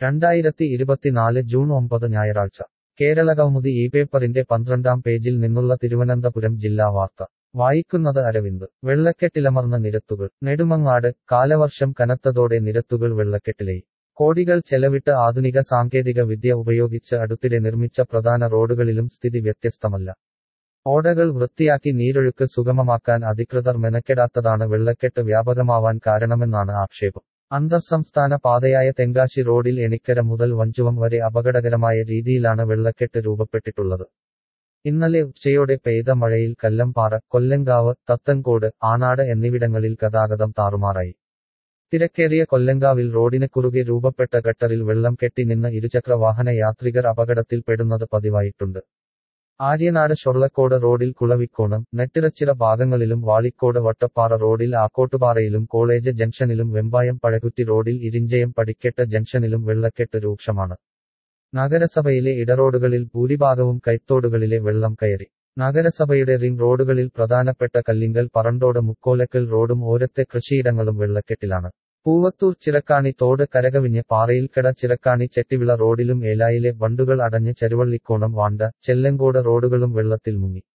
രണ്ടായിരത്തി ഇരുപത്തിനാല് ജൂൺ ഒമ്പത് ഞായറാഴ്ച കേരളകൗമുദി ഈ പേപ്പറിന്റെ പന്ത്രണ്ടാം പേജിൽ നിന്നുള്ള തിരുവനന്തപുരം ജില്ലാ വാർത്ത വായിക്കുന്നത് അരവിന്ദ് വെള്ളക്കെട്ടിലമർന്ന നിരത്തുകൾ നെടുമങ്ങാട് കാലവർഷം കനത്തതോടെ നിരത്തുകൾ വെള്ളക്കെട്ടിലായി കോടികൾ ചെലവിട്ട് ആധുനിക സാങ്കേതിക വിദ്യ ഉപയോഗിച്ച് അടുത്തിടെ നിർമ്മിച്ച പ്രധാന റോഡുകളിലും സ്ഥിതി വ്യത്യസ്തമല്ല ഓടകൾ വൃത്തിയാക്കി നീരൊഴുക്ക് സുഗമമാക്കാൻ അധികൃതർ മെനക്കെടാത്തതാണ് വെള്ളക്കെട്ട് വ്യാപകമാവാൻ കാരണമെന്നാണ് ആക്ഷേപം അന്തർസംസ്ഥാന പാതയായ തെങ്കാശി റോഡിൽ എണിക്കര മുതൽ വഞ്ചുവം വരെ അപകടകരമായ രീതിയിലാണ് വെള്ളക്കെട്ട് രൂപപ്പെട്ടിട്ടുള്ളത് ഇന്നലെ ഉച്ചയോടെ പെയ്ത മഴയിൽ കല്ലംപാറ കൊല്ലങ്കാവ് തത്തൻകോട് ആനാട് എന്നിവിടങ്ങളിൽ ഗതാഗതം താറുമാറായി തിരക്കേറിയ കൊല്ലങ്കാവിൽ റോഡിന് കുറുകെ രൂപപ്പെട്ട ഗട്ടറിൽ വെള്ളം കെട്ടി നിന്ന് ഇരുചക്ര വാഹന യാത്രികർ അപകടത്തിൽപ്പെടുന്നത് പതിവായിട്ടുണ്ട് ആര്യനാട് ഷൊർളക്കോട് റോഡിൽ കുളവിക്കോണം നെട്ടിറച്ചിറ ഭാഗങ്ങളിലും വാളിക്കോട് വട്ടപ്പാറ റോഡിൽ ആക്കോട്ടുപാറയിലും കോളേജ് ജംഗ്ഷനിലും വെമ്പായം പഴകുറ്റി റോഡിൽ ഇരിഞ്ചയം പടിക്കെട്ട് ജംഗ്ഷനിലും വെള്ളക്കെട്ട് രൂക്ഷമാണ് നഗരസഭയിലെ ഇടറോഡുകളിൽ ഭൂരിഭാഗവും കൈത്തോടുകളിലെ വെള്ളം കയറി നഗരസഭയുടെ റിംഗ് റോഡുകളിൽ പ്രധാനപ്പെട്ട കല്ലിങ്കൽ പറണ്ടോട് മുക്കോലക്കൽ റോഡും ഓരത്തെ കൃഷിയിടങ്ങളും വെള്ളക്കെട്ടിലാണ് പൂവത്തൂർ ചിറക്കാണി തോട് കരകവിഞ്ഞ് പാറയിൽക്കട ചിറക്കാണി ചെട്ടിവിള റോഡിലും ഏലായിലെ ബണ്ടുകൾ അടഞ്ഞ് ചെരുവള്ളിക്കോണം വാണ്ട ചെല്ലങ്കോട് റോഡുകളും വെള്ളത്തിൽ മുങ്ങി